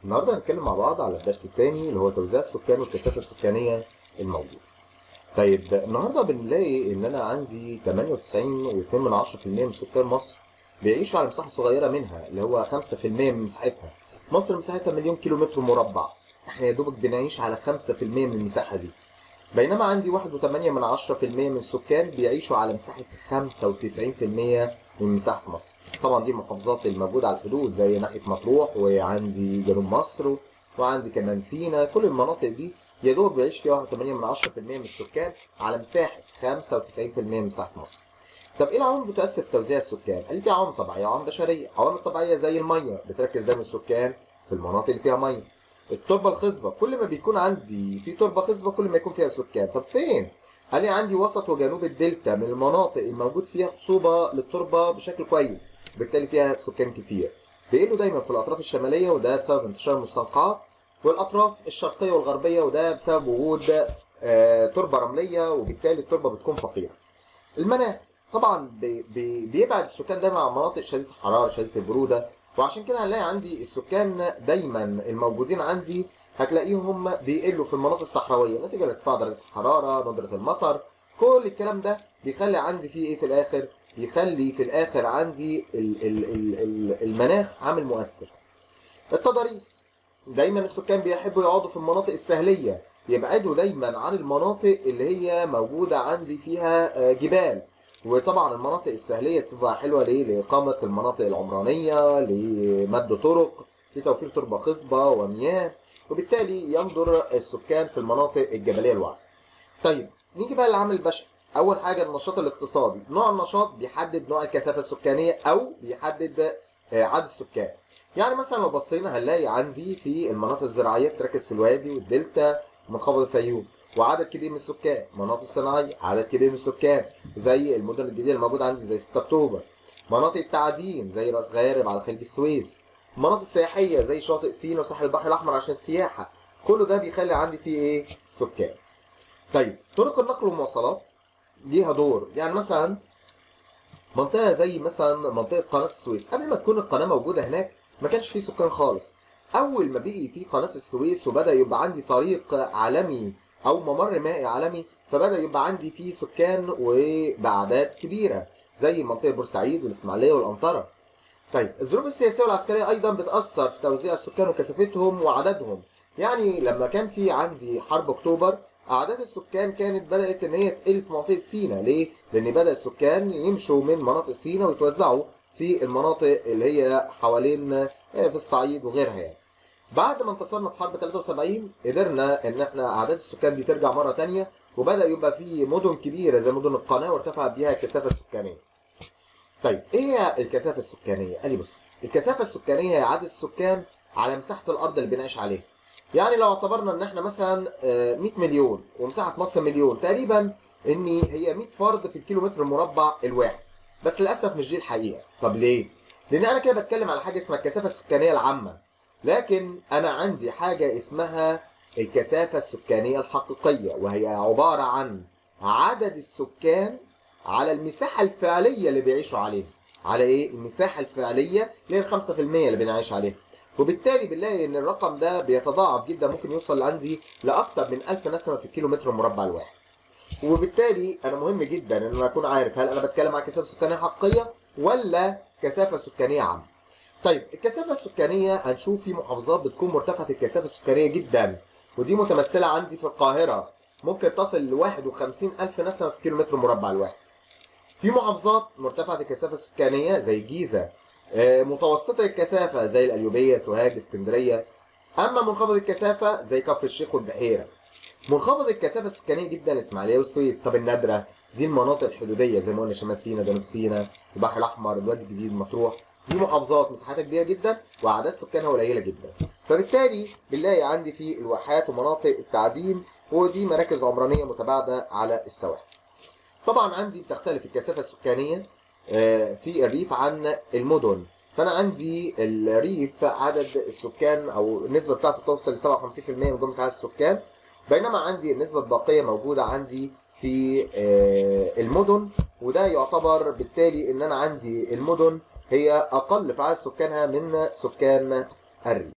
النهارده هنتكلم مع بعض على الدرس الثاني اللي هو توزيع السكان والكثافه السكانيه الموجوده. طيب النهارده بنلاقي ان انا عندي 98.2% من سكان مصر بيعيشوا على مساحه صغيره منها اللي هو 5% من مساحتها. مصر مساحتها مليون كيلو متر مربع. احنا يا دوبك بنعيش على 5% من المساحه دي. بينما عندي 1.8 من 10% من السكان بيعيشوا على مساحه 95% من مساحه مصر. طبعا دي المحافظات الموجوده على الحدود زي ناحيه مطروح وعندي جنوب مصر وعندي كمان سينا كل المناطق دي يا دوب بيعيش فيها 1.8 من 10% من السكان على مساحه 95% من مساحه مصر. طب ايه العوامل اللي بتؤثر في توزيع السكان؟ قال لي في عوامل طبيعيه وعوامل بشريه، عوامل طبيعيه زي الميه بتركز دايما السكان في المناطق اللي فيها ميه. التربه الخصبه كل ما بيكون عندي في تربه خصبه كل ما يكون فيها سكان، طب فين؟ قال لي عندي وسط وجنوب الدلتا من المناطق الموجود فيها خصوبه للتربه بشكل كويس، بالتالي فيها سكان كتير. بيقلوا دايما في الاطراف الشماليه وده بسبب انتشار المستنقعات والاطراف الشرقيه والغربيه وده بسبب وجود آه تربه رمليه وبالتالي التربه بتكون فقيره. المناخ طبعا بي بي بيبعد السكان دايما عن مناطق شديده الحراره شديده البروده وعشان كده هنلاقي عندي السكان دايما الموجودين عندي هتلاقيهم بيقلوا في المناطق الصحراويه نتيجه لارتفاع درجه الحراره ندره المطر كل الكلام ده بيخلي عندي فيه ايه في الاخر بيخلي في الاخر عندي ال ال ال المناخ عامل مؤثر التضاريس دايما السكان بيحبوا يقعدوا في المناطق السهليه يبعدوا دايما عن المناطق اللي هي موجوده عندي فيها جبال وطبعا المناطق السهليه بتبقى حلوه ليه؟ لاقامه المناطق العمرانيه لمد طرق لتوفير تربه خصبه ومياه وبالتالي ينظر السكان في المناطق الجبليه الوعره. طيب نيجي بقى للعامل البشري. اول حاجه النشاط الاقتصادي، نوع النشاط بيحدد نوع الكثافه السكانيه او بيحدد عدد السكان. يعني مثلا لو بصينا هنلاقي عندي في المناطق الزراعيه بتركز في الوادي والدلتا ومنخفض الفيوم. وعدد كبير من السكان مناطق صناعيه عدد كبير من السكان زي المدن الجديده الموجوده عندي زي 6 اكتوبر مناطق التعدين زي راس غارب على خليج السويس مناطق سياحيه زي شاطئ سينا وساحل البحر الاحمر عشان السياحه كل ده بيخلي عندي فيه ايه سكان طيب طرق النقل والمواصلات ليها دور يعني مثلا منطقه زي مثلا منطقه قناه السويس قبل ما تكون القناه موجوده هناك ما كانش فيه سكان خالص اول ما بقي في قناه السويس وبدا يبقى عندي طريق عالمي او ممر مائي عالمي فبدا يبقى عندي فيه سكان وباعداد كبيره زي منطقه بورسعيد والاسماعيليه والانطره. طيب الظروف السياسيه والعسكريه ايضا بتاثر في توزيع السكان وكثافتهم وعددهم. يعني لما كان في عندي حرب اكتوبر اعداد السكان كانت بدات ان هي تقل في منطقه سينا ليه؟ لان بدا السكان يمشوا من مناطق سينا ويتوزعوا في المناطق اللي هي حوالين في الصعيد وغيرها يعني. بعد ما انتصرنا في حرب 73 قدرنا ان احنا اعداد السكان دي ترجع مره تانية وبدا يبقى في مدن كبيره زي مدن القناه وارتفعت بيها الكثافه السكانيه. طيب ايه هي الكثافه السكانيه؟ قال لي بص الكثافه السكانيه هي عدد السكان على مساحه الارض اللي بنعيش عليها. يعني لو اعتبرنا ان احنا مثلا 100 مليون ومساحه مصر مليون تقريبا ان هي 100 فرد في الكيلومتر المربع الواحد. بس للاسف مش دي الحقيقه. طب ليه؟ لان انا كده بتكلم على حاجه اسمها الكثافه السكانيه العامه. لكن انا عندي حاجه اسمها الكثافه السكانيه الحقيقيه وهي عباره عن عدد السكان على المساحه الفعليه اللي بيعيشوا عليها على ايه المساحه الفعليه اللي هي ال 5% اللي بنعيش عليها وبالتالي بنلاقي ان الرقم ده بيتضاعف جدا ممكن يوصل عندي لاكثر من 1000 نسمه في الكيلومتر المربع الواحد وبالتالي انا مهم جدا ان انا اكون عارف هل انا بتكلم عن كثافه سكانيه حقيقيه ولا كثافه سكانيه عامه طيب الكثافة السكانية هنشوف في محافظات بتكون مرتفعة الكثافة السكانية جدا ودي متمثلة عندي في القاهرة ممكن تصل ل 51 ألف نسمة في كيلومتر مربع الواحد. في محافظات مرتفعة الكثافة السكانية زي الجيزة متوسطة الكثافة زي القليوبية سوهاج اسكندرية أما منخفض الكثافة زي كفر الشيخ والبحيرة. منخفض الكثافة السكانية جدا الإسماعيلية والسويس طب النادرة دي المناطق الحدودية زي ما قلنا شمال سينا جنوب سينا البحر الأحمر الوادي الجديد مطروح دي محافظات مساحتها كبيره جدا واعداد سكانها قليله جدا فبالتالي بنلاقي عندي في الواحات ومناطق التعدين ودي مراكز عمرانيه متباعده على السواحل طبعا عندي بتختلف الكثافه السكانيه في الريف عن المدن فانا عندي الريف عدد السكان او النسبه بتاعته توصل ل 57% من جمله عدد السكان بينما عندي النسبه الباقيه موجوده عندي في المدن وده يعتبر بالتالي ان انا عندي المدن هي اقل في عدد سكانها من سكان الريف